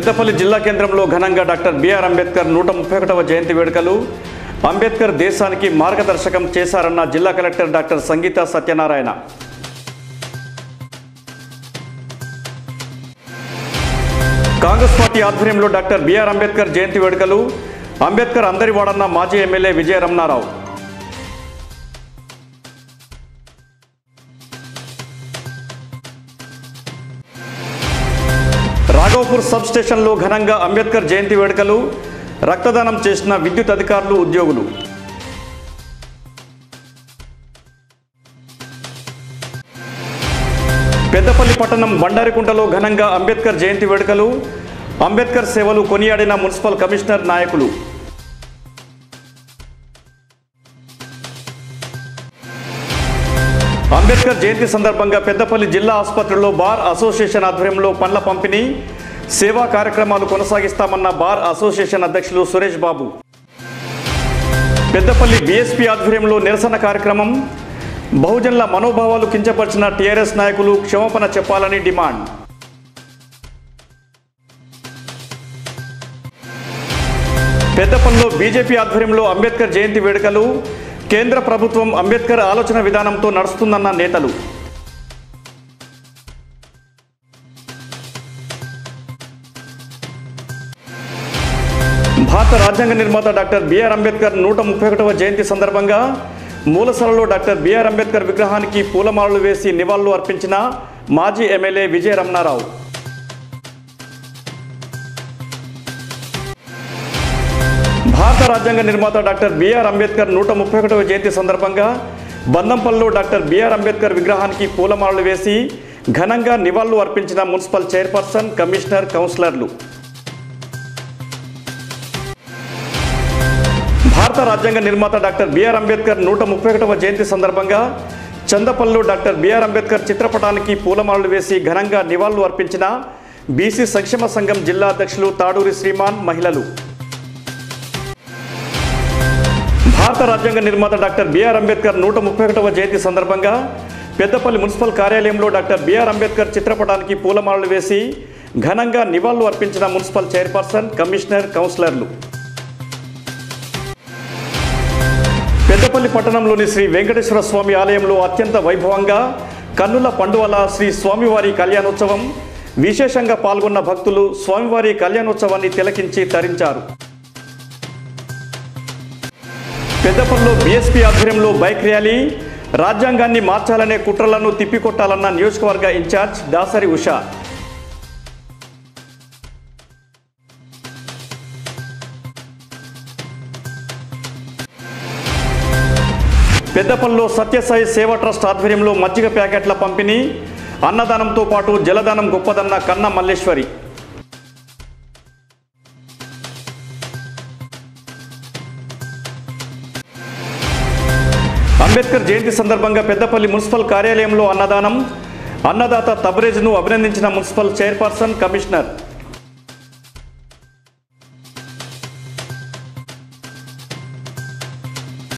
పెద్దపల్లి జిల్లా కేంద్రంలో ఘనంగా డాక్టర్ బిఆర్ అంబేద్కర్ నూట ముప్పై ఒకటవ జయంతి వేడుకలు అంబేద్కర్ దేశానికి మార్గదర్శకం చేశారన్న జిల్లా collector doctor Sangeetha Satyanarayana Congress party ఆధ్వర్యంలో డాక్టర్ బిఆర్ అంబేద్కర్ జయంతి వేడుకలు అంబేద్కర్ అందరి వాడన్న మాజీ ఎమ్మెల్యే విజయ రమణారావు రాఘవపూర్ సబ్ స్టేషన్లో ఘనంగా అంబేద్కర్ జయంతి వేడుకలు రక్తదానం చేసిన విద్యుత్ అధికారులు ఉద్యోగులు పెద్దపల్లి పట్టణం బండారికుంటలో ఘనంగా అంబేద్కర్ జయంతి వేడుకలు అంబేద్కర్ సేవలు కొనియాడిన మున్సిపల్ కమిషనర్ నాయకులు అంబేద్కర్ జయంతి సందర్భంగా పెద్దపల్లి జిల్లా ఆసుపత్రిలో బార్ అసోసియేషన్ ఆధ్వర్యంలో పండ్ల పంపిణీ సేవా కార్యక్రమాలు కొనసాగిస్తామన్న బార్ అసోసియేషన్ అధ్యక్షులు సురేష్ బాబు పెద్దపల్లి బీఎస్పీ ఆధ్వర్యంలో నిరసన కార్యక్రమం బహుజనుల మనోభావాలు కించపరిచిన టీఆర్ఎస్ నాయకులు క్షమాపణ చెప్పాలని డిమాండ్ పెద్దపల్లిలో బీజేపీ ఆధ్వర్యంలో అంబేద్కర్ జయంతి వేడుకలు కేంద్ర ప్రభుత్వం అంబేద్కర్ ఆలోచన విధానంతో నడుస్తుందన్న నేతలు భారత రాజ్యాంగ నిర్మాత డాక్టర్ బిఆర్ అంబేద్కర్ నూట ముప్పై ఒకటవ జయంతి సందర్భంగా మూలసలలో డాక్టర్ బిఆర్ అంబేద్కర్ విగ్రహానికి పూలమాలలు వేసి నివాళులు అర్పించిన మాజీ ఎమ్మెల్యే విజయ రమణారావు భారత రాజ్యాంగ నిర్మాత డాక్టర్ బిఆర్ అంబేద్కర్ నూట ముప్పై ఒకటవ జయంతి సందర్భంగా బందంపల్లిలో డాక్టర్ బిఆర్ అంబేద్కర్ విగ్రహానికి పూలమాలలు వేసి ఘనంగా నివాళులు అర్పించిన మున్సిపల్ చైర్పర్సన్ కమిషనర్ కౌన్సిలర్లు భారత రాజ్యాంగ నిర్మాత డాక్టర్ బిఆర్ అంబేద్కర్ నూట ముప్పై ఒకటవ జయంతి సందర్భంగా చందపల్లిలో డాక్టర్ బిఆర్ అంబేద్కర్ చిత్రపటానికి పూలమాలలు వేసి ఘనంగా నివాళులు అర్పించిన బీసీ సంక్షేమ సంఘం జిల్లా అధ్యక్షులు తాడూరి శ్రీమాన్ మహిళలు భారత రాజ్యాంగ నిర్మాత డాక్టర్ బిఆర్ అంబేద్కర్ నూట ముప్పై ఒకటవ జయంతి సందర్భంగా పెద్దపల్లి మున్సిపల్ కార్యాలయంలో డాక్టర్ బిఆర్ అంబేద్కర్ చిత్రపటానికి పూలమాలలు వేసి ఘనంగా నివాళులు అర్పించిన మున్సిపల్ చైర్పర్సన్ కమిషనర్ కౌన్సిలర్లు పెద్దపల్లి పట్టణంలోని శ్రీ వెంకటేశ్వర స్వామి ఆలయంలో అత్యంత వైభవంగా కన్నుల పండువల శ్రీ స్వామివారి కళ్యాణోత్సవం విశేషంగా పాల్గొన్న భక్తులు స్వామివారి కళ్యాణోత్సవాన్ని తిలకించి తరించారు పెద్దపల్లిలో బీఎస్పీ ఆధ్వర్యంలో బైక్ ర్యాలీ రాజ్యాంగాన్ని మార్చాలనే కుట్రలను తిప్పికొట్టాలన్న నియోజకవర్గ ఇన్ఛార్జ్ దాసరి ఉషా పెద్దపల్లిలో సత్యసాయి సేవా ట్రస్ట్ ఆధ్వర్యంలో మజ్జిగ ప్యాకెట్ల పంపిణీ అన్నదానంతో పాటు జలదానం గొప్పదన్న కన్న మల్లేశ్వరి అంబేద్కర్ జయంతి సందర్భంగా పెద్దపల్లి మున్సిపల్ కార్యాలయంలో అన్నదానం అన్నదాత తబరేజ్ను అభినందించిన మున్సిపల్ చైర్పర్సన్ కమిషనర్